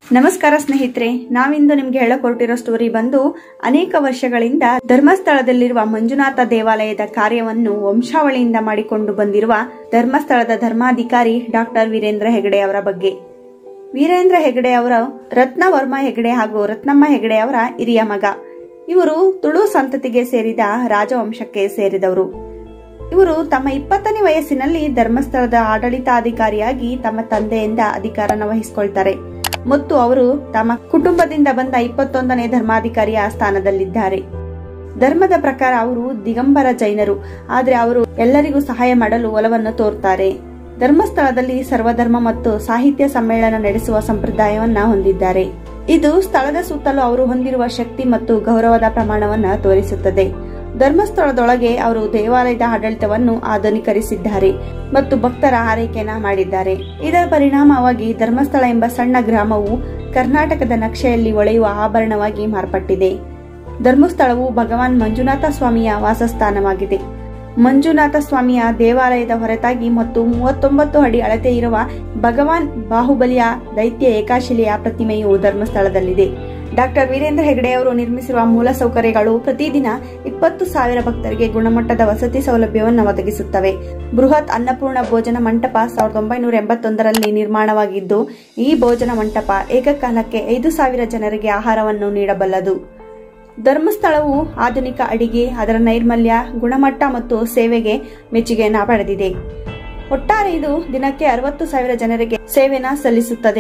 ನಮಸ್ಕಾರ ಸ್ನೇಹಿತರೆ ನಾವಿಂದು ನಿಮ್ಗೆ ಹೇಳಕ್ ಹೊರಟಿರೋ ಸ್ಟೋರಿ ಬಂದು ಅನೇಕ ವರ್ಷಗಳಿಂದ ಧರ್ಮಸ್ಥಳದಲ್ಲಿರುವ ಮಂಜುನಾಥ ದೇವಾಲಯದ ಕಾರ್ಯವನ್ನು ವಂಶಾವಳಿಯಿಂದ ಮಾಡಿಕೊಂಡು ಬಂದಿರುವ ಧರ್ಮಸ್ಥಳದ ಧರ್ಮಾಧಿಕಾರಿ ಡಾಕ್ಟರ್ ವೀರೇಂದ್ರ ಹೆಗಡೆ ಅವರ ಬಗ್ಗೆ ವೀರೇಂದ್ರ ಹೆಗಡೆ ಅವರ ರತ್ನವರ್ಮ ಹೆಗಡೆ ಹಾಗೂ ರತ್ನಮ್ಮ ಹೆಗಡೆ ಅವರ ಹಿರಿಯ ಮಗ ಇವರು ತುಳು ಸಂತತಿಗೆ ಸೇರಿದ ರಾಜವಂಶಕ್ಕೆ ಸೇರಿದವರು ಇವರು ತಮ್ಮ ಇಪ್ಪತ್ತನೇ ವಯಸ್ಸಿನಲ್ಲಿ ಧರ್ಮಸ್ಥಳದ ಆಡಳಿತಾಧಿಕಾರಿಯಾಗಿ ತಮ್ಮ ತಂದೆಯಿಂದ ಅಧಿಕಾರನ ವಹಿಸಿಕೊಳ್ತಾರೆ ಮತ್ತು ಅವರು ತಮ್ಮ ಕುಟುಂಬದಿಂದ ಬಂದ ಇಪ್ಪತ್ತೊಂದನೇ ಧರ್ಮಾಧಿಕಾರಿಯ ಸ್ಥಾನದಲ್ಲಿದ್ದಾರೆ ಧರ್ಮದ ಪ್ರಕಾರ ಅವರು ದಿಗಂಬರ ಜೈನರು ಆದರೆ ಅವರು ಎಲ್ಲರಿಗೂ ಸಹಾಯ ಮಾಡಲು ಒಲವನ್ನು ತೋರ್ತಾರೆ ಧರ್ಮಸ್ಥಳದಲ್ಲಿ ಸರ್ವಧರ್ಮ ಮತ್ತು ಸಾಹಿತ್ಯ ಸಮ್ಮೇಳನ ನಡೆಸುವ ಸಂಪ್ರದಾಯವನ್ನ ಹೊಂದಿದ್ದಾರೆ ಇದು ಸ್ಥಳದ ಸುತ್ತಲೂ ಅವರು ಹೊಂದಿರುವ ಶಕ್ತಿ ಮತ್ತು ಗೌರವದ ಪ್ರಮಾಣವನ್ನ ತೋರಿಸುತ್ತದೆ ಧರ್ಮಸ್ಥಳದೊಳಗೆ ಅವರು ದೇವಾಲಯದ ಆಡಳಿತವನ್ನು ಆಧುನೀಕರಿಸಿದ್ದಾರೆ ಮತ್ತು ಭಕ್ತರ ಆರೈಕೆಯನ್ನ ಮಾಡಿದ್ದಾರೆ ಇದರ ಪರಿಣಾಮವಾಗಿ ಧರ್ಮಸ್ಥಳ ಎಂಬ ಸಣ್ಣ ಗ್ರಾಮವು ಕರ್ನಾಟಕದ ನಕ್ಷೆಯಲ್ಲಿ ಒಳೆಯುವ ಆಭರಣವಾಗಿ ಮಾರ್ಪಟ್ಟಿದೆ ಧರ್ಮಸ್ಥಳವು ಭಗವಾನ್ ಮಂಜುನಾಥ ಸ್ವಾಮಿಯ ವಾಸಸ್ಥಾನವಾಗಿದೆ ಮಂಜುನಾಥ ಸ್ವಾಮಿಯ ದೇವಾಲಯದ ಹೊರತಾಗಿ ಮತ್ತು ಮೂವತ್ತೊಂಬತ್ತು ಅಡಿ ಅಳತೆ ಇರುವ ಭಗವಾನ್ ಬಾಹುಬಲಿಯ ದೈತ್ಯ ಏಕಾಶಿಲೆಯ ಪ್ರತಿಮೆಯು ಧರ್ಮಸ್ಥಳದಲ್ಲಿದೆ ಡಾಕ್ಟರ್ ವೀರೇಂದ್ರ ಹೆಗಡೆ ಅವರು ನಿರ್ಮಿಸಿರುವ ಮೂಲ ಸೌಕರ್ಯಗಳು ಪ್ರತಿದಿನ ಇಪ್ಪತ್ತು ಸಾವಿರ ಭಕ್ತರಿಗೆ ಗುಣಮಟ್ಟದ ವಸತಿ ಸೌಲಭ್ಯವನ್ನು ಒದಗಿಸುತ್ತವೆ ಬೃಹತ್ ಅನ್ನಪೂರ್ಣ ಭೋಜನ ಮಂಟಪ ಸಾವಿರದ ಒಂಬೈನೂರ ಎಂಬತ್ತೊಂದರಲ್ಲಿ ನಿರ್ಮಾಣವಾಗಿದ್ದು ಈ ಭೋಜನ ಮಂಟಪ ಏಕಕಾಲಕ್ಕೆ ಐದು ಸಾವಿರ ಜನರಿಗೆ ಆಹಾರವನ್ನು ನೀಡಬಲ್ಲದು ಧರ್ಮಸ್ಥಳವು ಆಧುನಿಕ ಅಡಿಗೆ ಅದರ ನೈರ್ಮಲ್ಯ ಗುಣಮಟ್ಟ ಮತ್ತು ಸೇವೆಗೆ ಮೆಚ್ಚುಗೆಯನ್ನ ಪಡೆದಿದೆ ಒಟ್ಟಾರೆ ಇದು ದಿನಕ್ಕೆ ಅರವತ್ತು ಸಾವಿರ ಜನರಿಗೆ ಸೇವೆನ ಸಲ್ಲಿಸುತ್ತದೆ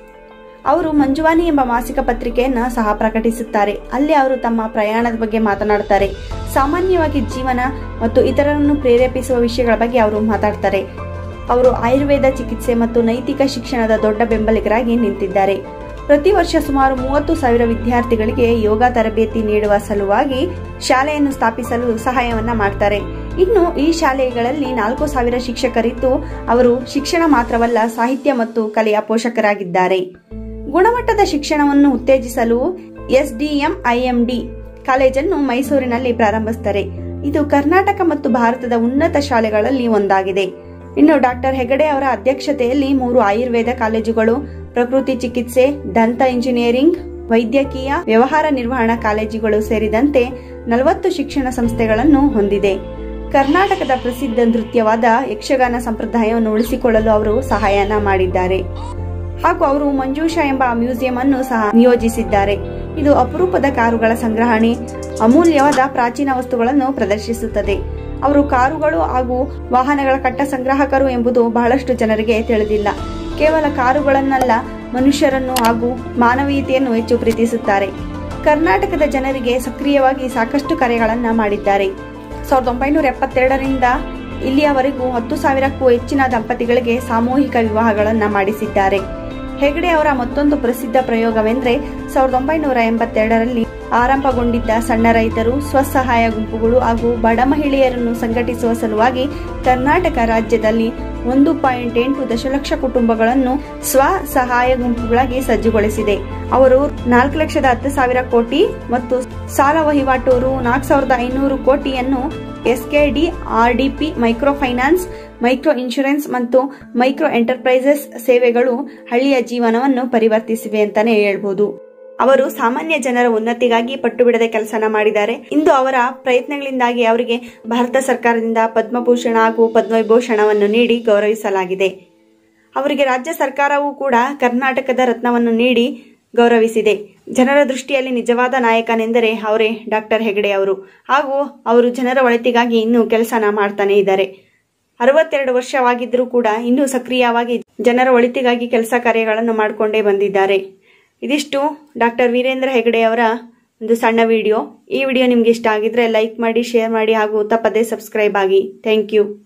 ಅವರು ಮಂಜುವಾನಿ ಎಂಬ ಮಾಸಿಕ ಪತ್ರಿಕೆಯನ್ನ ಸಹ ಪ್ರಕಟಿಸುತ್ತಾರೆ ಅಲ್ಲಿ ಅವರು ತಮ್ಮ ಪ್ರಯಾಣದ ಬಗ್ಗೆ ಮಾತನಾಡುತ್ತಾರೆ ಸಾಮಾನ್ಯವಾಗಿ ಜೀವನ ಮತ್ತು ಇತರರನ್ನು ಪ್ರೇರೇಪಿಸುವ ವಿಷಯಗಳ ಬಗ್ಗೆ ಅವರು ಮಾತಾಡ್ತಾರೆ ಅವರು ಆಯುರ್ವೇದ ಚಿಕಿತ್ಸೆ ಮತ್ತು ನೈತಿಕ ಶಿಕ್ಷಣದ ದೊಡ್ಡ ಬೆಂಬಲಿಗರಾಗಿ ನಿಂತಿದ್ದಾರೆ ಪ್ರತಿ ವರ್ಷ ಸುಮಾರು ಮೂವತ್ತು ಸಾವಿರ ವಿದ್ಯಾರ್ಥಿಗಳಿಗೆ ಯೋಗ ತರಬೇತಿ ನೀಡುವ ಸಲುವಾಗಿ ಶಾಲೆಯನ್ನು ಸ್ಥಾಪಿಸಲು ಸಹಾಯವನ್ನ ಮಾಡ್ತಾರೆ ಇನ್ನು ಈ ಶಾಲೆಗಳಲ್ಲಿ ನಾಲ್ಕು ಸಾವಿರ ಶಿಕ್ಷಕರಿದ್ದು ಅವರು ಶಿಕ್ಷಣ ಮಾತ್ರವಲ್ಲ ಸಾಹಿತ್ಯ ಮತ್ತು ಕಲೆಯ ಪೋಷಕರಾಗಿದ್ದಾರೆ ಗುಣಮಟ್ಟದ ಶಿಕ್ಷಣವನ್ನು ಉತ್ತೇಜಿಸಲು ಎಸ್ಡಿಎಂ ಐಎಂಡಿ ಕಾಲೇಜನ್ನು ಮೈಸೂರಿನಲ್ಲಿ ಪ್ರಾರಂಭಿಸುತ್ತಾರೆ ಇದು ಕರ್ನಾಟಕ ಮತ್ತು ಭಾರತದ ಉನ್ನತ ಶಾಲೆಗಳಲ್ಲಿ ಒಂದಾಗಿದೆ ಇನ್ನು ಡಾಕ್ಟರ್ ಹೆಗಡೆ ಅವರ ಅಧ್ಯಕ್ಷತೆಯಲ್ಲಿ ಮೂರು ಆಯುರ್ವೇದ ಕಾಲೇಜುಗಳು ಪ್ರಕೃತಿ ಚಿಕಿತ್ಸೆ ದಂತ ಇಂಜಿನಿಯರಿಂಗ್ ವೈದ್ಯಕೀಯ ವ್ಯವಹಾರ ನಿರ್ವಹಣಾ ಕಾಲೇಜುಗಳು ಸೇರಿದಂತೆ ನಲವತ್ತು ಶಿಕ್ಷಣ ಸಂಸ್ಥೆಗಳನ್ನು ಹೊಂದಿದೆ ಕರ್ನಾಟಕದ ಪ್ರಸಿದ್ಧ ನೃತ್ಯವಾದ ಯಕ್ಷಗಾನ ಸಂಪ್ರದಾಯವನ್ನು ಉಳಿಸಿಕೊಳ್ಳಲು ಅವರು ಸಹಾಯನ ಮಾಡಿದ್ದಾರೆ ಹಾಗೂ ಅವರು ಮಂಜೂಷಾ ಎಂಬ ಮ್ಯೂಸಿಯಂ ಅನ್ನು ಸಹ ನಿಯೋಜಿಸಿದ್ದಾರೆ ಇದು ಅಪರೂಪದ ಕಾರುಗಳ ಸಂಗ್ರಹಣೆ ಅಮೂಲ್ಯವಾದ ಪ್ರಾಚೀನ ವಸ್ತುಗಳನ್ನು ಪ್ರದರ್ಶಿಸುತ್ತದೆ ಅವರು ಕಾರುಗಳು ಹಾಗೂ ವಾಹನಗಳ ಕಟ್ಟ ಸಂಗ್ರಾಹಕರು ಎಂಬುದು ಬಹಳಷ್ಟು ಜನರಿಗೆ ತಿಳಿದಿಲ್ಲ ಕೇವಲ ಕಾರುಗಳನ್ನಲ್ಲ ಮನುಷ್ಯರನ್ನು ಹಾಗೂ ಮಾನವೀಯತೆಯನ್ನು ಹೆಚ್ಚು ಪ್ರೀತಿಸುತ್ತಾರೆ ಕರ್ನಾಟಕದ ಜನರಿಗೆ ಸಕ್ರಿಯವಾಗಿ ಸಾಕಷ್ಟು ಕರೆಗಳನ್ನ ಮಾಡಿದ್ದಾರೆ ಸಾವಿರದ ಒಂಬೈನೂರ ಎಪ್ಪತ್ತೆರಡರಿಂದ ಇಲ್ಲಿಯವರೆಗೂ ಹತ್ತು ಸಾವಿರಕ್ಕೂ ಹೆಚ್ಚಿನ ದಂಪತಿಗಳಿಗೆ ಸಾಮೂಹಿಕ ವಿವಾಹಗಳನ್ನ ಮಾಡಿಸಿದ್ದಾರೆ ಹೆಗಡೆ ಅವರ ಮತ್ತೊಂದು ಪ್ರಸಿದ್ಧ ಪ್ರಯೋಗವೆಂದರೆ ಸಾವಿರದ ಒಂಬೈನೂರ ಎಂಬತ್ತೆರಡರಲ್ಲಿ ಆರಂಭಗೊಂಡಿದ್ದ ಸಣ್ಣ ರೈತರು ಸ್ವಸಹಾಯ ಗುಂಪುಗಳು ಹಾಗೂ ಬಡ ಮಹಿಳೆಯರನ್ನು ಸಂಘಟಿಸುವ ಸಲುವಾಗಿ ಕರ್ನಾಟಕ ರಾಜ್ಯದಲ್ಲಿ ಒಂದು ಪಾಯಿಂಟ್ ಎಂಟು ದಶಲಕ್ಷ ಕುಟುಂಬಗಳನ್ನು ಸ್ವ ಸಹಾಯ ಗುಂಪುಗಳಾಗಿ ಸಜ್ಜುಗೊಳಿಸಿದೆ ಅವರು ನಾಲ್ಕು ಲಕ್ಷದ ಹತ್ತು ಸಾವಿರ ಕೋಟಿ ಮತ್ತು ಸಾಲ ವಹಿವಾಟು ರು ನಾಲ್ಕು ಸಾವಿರದ ಐನೂರು ಕೋಟಿಯನ್ನು SKD RDP micro finance micro insurance ಮತ್ತು ಮೈಕ್ರೋ ಎಂಟರ್ಪ್ರೈಸಸ್ ಸೇವೆಗಳು ಹಳ್ಳಿಯ ಜೀವನವನ್ನು ಪರಿವರ್ತಿಸಿವೆ ಅಂತಾನೆ ಹೇಳ್ಬೋದು ಅವರು ಸಾಮಾನ್ಯ ಜನರ ಉನ್ನತಿಗಾಗಿ ಪಟ್ಟು ಬಿಡದೆ ಕೆಲಸನ ಮಾಡಿದ್ದಾರೆ ಇಂದು ಅವರ ಪ್ರಯತ್ನಗಳಿಂದಾಗಿ ಅವರಿಗೆ ಭಾರತ ಸರ್ಕಾರದಿಂದ ಪದ್ಮಭೂಷಣ ಹಾಗೂ ಪದ್ಮವಿಭೂಷಣವನ್ನು ನೀಡಿ ಗೌರವಿಸಲಾಗಿದೆ ಅವರಿಗೆ ರಾಜ್ಯ ಸರ್ಕಾರವೂ ಕೂಡ ಕರ್ನಾಟಕದ ರತ್ನವನ್ನು ನೀಡಿ ಗೌರವಿಸಿದೆ ಜನರ ದೃಷ್ಟಿಯಲ್ಲಿ ನಿಜವಾದ ನಾಯಕನೆಂದರೆ ಅವರೇ ಡಾಕ್ಟರ್ ಹೆಗಡೆ ಅವರು ಹಾಗೂ ಅವರು ಜನರ ಒಳಿತಿಗಾಗಿ ಇನ್ನೂ ಕೆಲಸನ ಮಾಡ್ತಾನೆ ಇದ್ದಾರೆ ಅರವತ್ತೆರಡು ವರ್ಷವಾಗಿದ್ದರೂ ಕೂಡ ಇನ್ನೂ ಸಕ್ರಿಯವಾಗಿ ಜನರ ಒಳಿತಿಗಾಗಿ ಕೆಲಸ ಕಾರ್ಯಗಳನ್ನು ಮಾಡಿಕೊಂಡೇ ಬಂದಿದ್ದಾರೆ ಇದಿಷ್ಟು ಡಾಕ್ಟರ್ ವೀರೇಂದ್ರ ಹೆಗಡೆ ಅವರ ಒಂದು ಸಣ್ಣ ವಿಡಿಯೋ ಈ ವಿಡಿಯೋ ನಿಮ್ಗೆ ಇಷ್ಟ ಆಗಿದ್ರೆ ಲೈಕ್ ಮಾಡಿ ಶೇರ್ ಮಾಡಿ ಹಾಗೂ ತಪ್ಪದೇ ಸಬ್ಸ್ಕ್ರೈಬ್ ಆಗಿ ಥ್ಯಾಂಕ್ ಯು